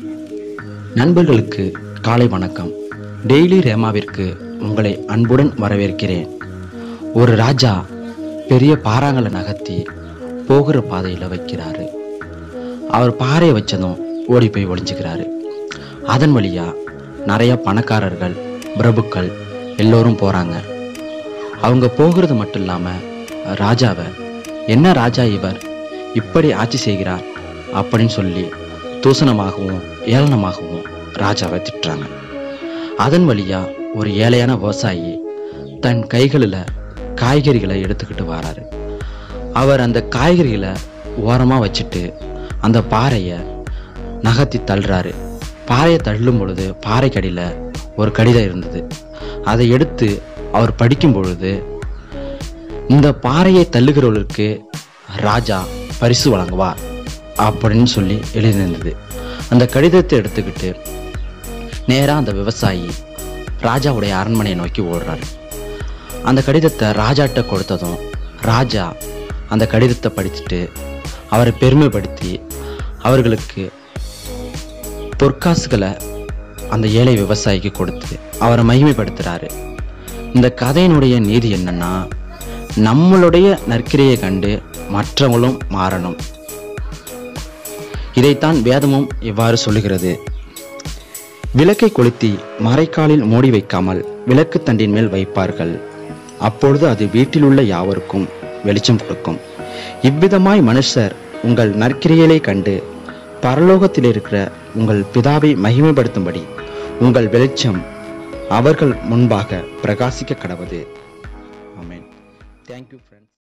நண்பர்களுக்கு காலை வணக்கம் டெய்லி ரேமாவிற்கு உங்களை அன்புடன் வரவேற்கிறேன் ஒரு ராஜா பெரிய பாறாங்களை நகர்த்தி போகிற பாதையில் வைக்கிறாரு அவர் பாறையை வச்சதும் ஓடி போய் ஒளிஞ்சுக்கிறாரு அதன் வழியா நிறைய பணக்காரர்கள் பிரபுக்கள் எல்லோரும் போறாங்க அவங்க போகிறது மட்டும் இல்லாம ராஜாவை என்ன ராஜா இவர் இப்படி ஆட்சி செய்கிறார் அப்படின்னு சொல்லி தூசணமாகவும் ஏளனமாகவும் ராஜாவை திட்டுறாங்க அதன் வழியா ஒரு ஏழையான விவசாயி தன் கைகளில் காய்கறிகளை எடுத்துக்கிட்டு வராரு அவர் அந்த காய்கறிகளை ஓரமாக வச்சுட்டு அந்த பாறையை நகர்த்தி தள்ளுறாரு பாறையை தள்ளும் பொழுது பாறைக்கடியில் ஒரு கடிதம் இருந்தது அதை எடுத்து அவர் படிக்கும் பொழுது இந்த பாறையை தள்ளுகிறவர்களுக்கு ராஜா பரிசு வழங்குவார் அப்படின்னு சொல்லி எழுதியிருந்தது அந்த கடிதத்தை எடுத்துக்கிட்டு நேராக அந்த விவசாயி ராஜாவுடைய அரண்மனையை நோக்கி ஓடுறாரு அந்த கடிதத்தை ராஜாட்ட கொடுத்ததும் ராஜா அந்த கடிதத்தை படிச்சுட்டு அவரை பெருமைப்படுத்தி அவர்களுக்கு பொற்காசுகளை அந்த ஏழை விவசாயிக்கு கொடுத்து அவரை மகிமைப்படுத்துறாரு இந்த கதையினுடைய நீதி என்னன்னா நம்மளுடைய நற்கிரையை கண்டு மற்றவங்களும் மாறணும் இதைத்தான் வேதமும் இவ்வாறு சொல்லுகிறது விளக்கை கொளுத்தி மறைக்காலில் மூடி வைக்காமல் விளக்கு தண்டின் மேல் வைப்பார்கள் அப்பொழுது அது வீட்டில் உள்ள யாவருக்கும் வெளிச்சம் கொடுக்கும் இவ்விதமாய் மனுஷர் உங்கள் நற்கிரியலை கண்டு பரலோகத்தில் இருக்கிற உங்கள் பிதாவை மகிமைப்படுத்தும்படி உங்கள் வெளிச்சம் அவர்கள் முன்பாக பிரகாசிக்க கடவுது ஆமென் தேங்க்யூ